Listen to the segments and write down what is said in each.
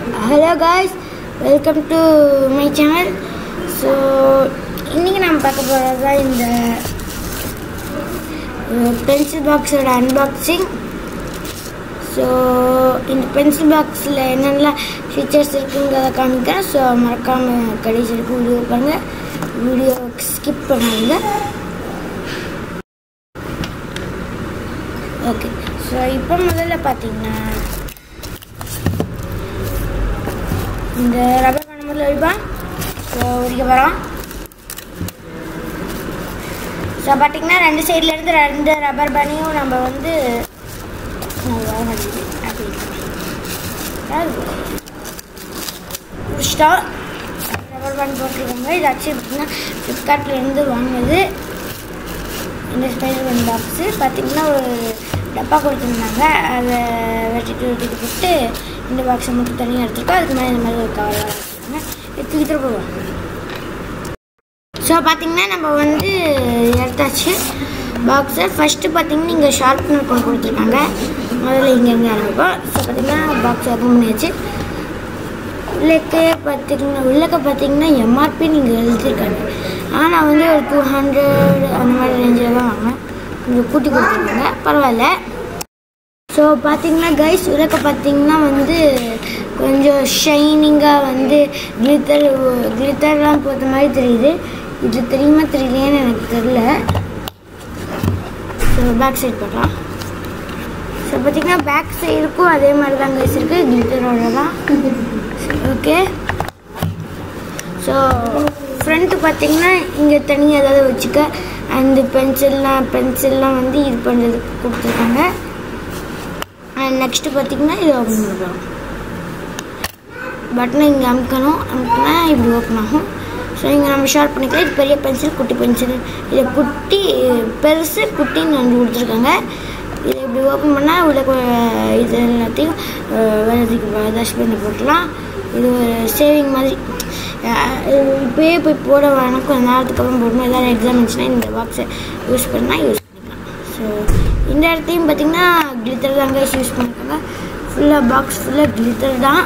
Hello guys welcome to my channel so இன்றைக்கி நம்ம பார்க்க போகிறது தான் இந்த பென்சில் பாக்ஸோட அன்பாக்சிங் ஸோ இந்த பென்சில் பாக்ஸில் என்னென்னலாம் ஃபீச்சர்ஸ் இருக்குங்கிறத காமிக்கிறேன் ஸோ மறக்காமல் கடைசி வரைக்கும் வீடியோ பாருங்கள் வீடியோ ஸ்கிப் பண்ணாங்க ஓகே ஸோ இப்போ முதல்ல பார்த்தீங்கன்னா இந்த ரப்பர் பண்ண முதல்ல வைப்பான் ஸோ உரிக்க வரோம் ஸோ பார்த்தீங்கன்னா ரெண்டு சைடில் இருந்து ரெண்டு ரப்பர் பேனையும் நம்ம வந்து நான் வர மாட்டேங்குது அப்படி முடிச்சிட்டோம் ரப்பர் பேண்ட் போட்டிருக்காங்க இது ஆக்சுவலி பார்த்தீங்கன்னா ஃப்ளிப்கார்ட்லேருந்து வாங்கினது இந்த ஸ்பைடர் பேண்ட் பாக்ஸு பார்த்தீங்கன்னா ஒரு டப்பா கொடுத்துருந்தாங்க அதை வெட்டிட்டு வெட்டிட்டு போட்டு இந்த பாக்ஸை மட்டும் தனியாக எடுத்துருக்கோம் அதுக்கு மேலே இந்த மாதிரி ஒரு கவர் வச்சுருக்காங்க எடுத்துக்கிட்டு போவோம் ஸோ பார்த்தீங்கன்னா நம்ம வந்து எடுத்தாச்சு பாக்ஸை ஃபஸ்ட்டு பார்த்தீங்கன்னா இங்கே ஷார்ப்னர் கொண்டு கொடுத்துருக்காங்க முதல்ல இங்கேருந்து ஆரம்பிப்போம் ஸோ பார்த்தீங்கன்னா பாக்ஸ் ஓப்பன் பண்ணியாச்சு உள்ளக்க பார்த்தீங்கன்னா உள்ளக்க பார்த்தீங்கன்னா எம்ஆர்பின்னு இங்கே எழுதியிருக்காங்க ஆனால் நான் வந்து ஒரு டூ ஹண்ட்ரட் அந்த மாதிரி ரேஞ்சில் தான் வாங்கினேன் கொஞ்சம் கூட்டி கொடுத்துருக்காங்க பரவாயில்ல ஸோ பார்த்தீங்கன்னா கைஸ் உள்ளக்க பார்த்தீங்கன்னா வந்து கொஞ்சம் ஷைனிங்காக வந்து கிளித்தர் கிளித்தர்லாம் போட்ட மாதிரி தெரியுது இது தெரியுமா தெரியலையான்னு எனக்கு தெரில ஸோ பேக் சைடு போடுறோம் ஸோ பார்த்தீங்கன்னா பேக் சைடுக்கும் அதே மாதிரி தான் கைஸ் இருக்குது கிளிட்டரோட தான் ஓகே ஸோ ஃப்ரண்ட்டு பார்த்தீங்கன்னா இங்கே தனியாக ஏதாவது வச்சுக்க அந்த பென்சில்லாம் பென்சில்லாம் வந்து இது பண்ணுறதுக்கு கொடுத்துருக்காங்க அண்ட் நெக்ஸ்ட்டு பார்த்தீங்கன்னா இது ஓப்பன் பண்ணுறோம் பட்டனை இங்கே அமுக்கணும் அமுக்கினா இப்படி ஓப்பன் ஆகும் ஸோ இங்கே நம்ம ஷார்ட் பண்ணிக்கலாம் இது பெரிய பென்சில் குட்டி பென்சில் இதை குட்டி பெருசு குட்டின்னு வந்து கொடுத்துருக்காங்க இதை இப்படி ஓப்பன் பண்ணால் உள்ள இது எல்லாத்தையும் வேலைக்கு டஸ்ட் பண்ணி போட்டுடலாம் இது ஒரு சேவிங் மாதிரி இப்போயே போய் போட வேணும் கொஞ்ச நேரத்துக்கு அப்புறம் போடணும் எல்லோரும் எக்ஸாம் இருந்துச்சுன்னா இந்த பாக்ஸை யூஸ் பண்ணால் யூஸ் பண்ணிக்கலாம் ஸோ இந்த இடத்தையும் பார்த்தீங்கன்னா கிளித்தர் தாங்க யூஸ் பண்ணிருக்காங்க ஃபுல்லாக பாக்ஸ் ஃபுல்லாக கிளித்தர் தான்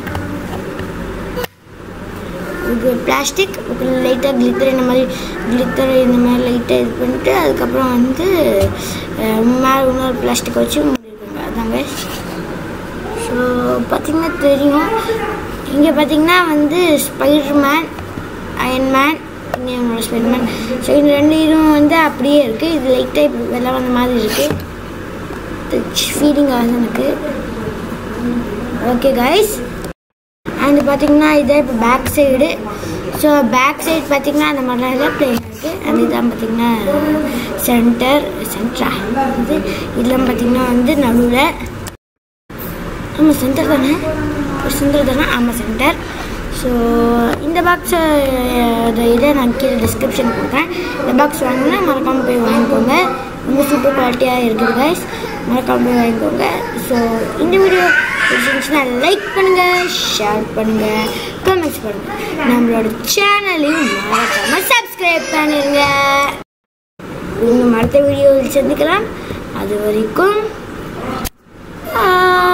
இது பிளாஸ்டிக் லைட்டாக கிளித்தர் இந்த மாதிரி கிளித்தர் இந்த மாதிரி லைட்டாக இது பண்ணிட்டு அதுக்கப்புறம் வந்து மேலே இன்னொரு பிளாஸ்டிக் வச்சு மூடிருக்காங்க அதாங்க ஸோ பார்த்திங்கன்னா தெரியும் இங்கே பார்த்தீங்கன்னா வந்து ஸ்பைடர்மேன் அயன்மேன் இங்கே என்னோட ஸ்பைடர்மேன் ஸோ இந்த ரெண்டு இதுவும் வந்து அப்படியே இருக்குது இது லைட்டாக இப்படி வெள்ளை வந்த மாதிரி இருக்குது ஃபீலிங் ஆகுது எனக்கு ஓகே கைஸ் அண்ட் பார்த்தீங்கன்னா இதே இப்போ back side so back side பார்த்தீங்கன்னா அந்த மாதிரிலாம் பிளேன் இருக்குது அண்ட் இதான் பார்த்தீங்கன்னா சென்டர் சென்டரா வந்து இதெல்லாம் பார்த்தீங்கன்னா வந்து நடுவில் ஆமாம் சென்டர் தானே ஒரு சென்டர் தானே ஆமாம் சென்டர் ஸோ இந்த பாக்ஸை இதை நான் கீழே டிஸ்கிரிப்ஷன் கொடுக்குறேன் இந்த பாக்ஸ் வாங்கினா மறக்காமல் போய் வாங்கிக்கோங்க ரொம்ப சூப்பர் குவாலிட்டியாக இருக்குது கைஸ் மறக்காமல் போய் வாங்கிக்கோங்க ஸோ இந்த வீடியோ பிடிச்சிருந்துச்சுன்னா லைக் பண்ணுங்கள் ஷேர் பண்ணுங்கள் கமெண்ட்ஸ் பண்ணுங்கள் நம்மளோட சேனலையும் மறக்காமல் சப்ஸ்கிரைப் பண்ணிடுங்க இன்னும் அடுத்த வீடியோவில் சந்திக்கலாம் அது வரைக்கும் Bye.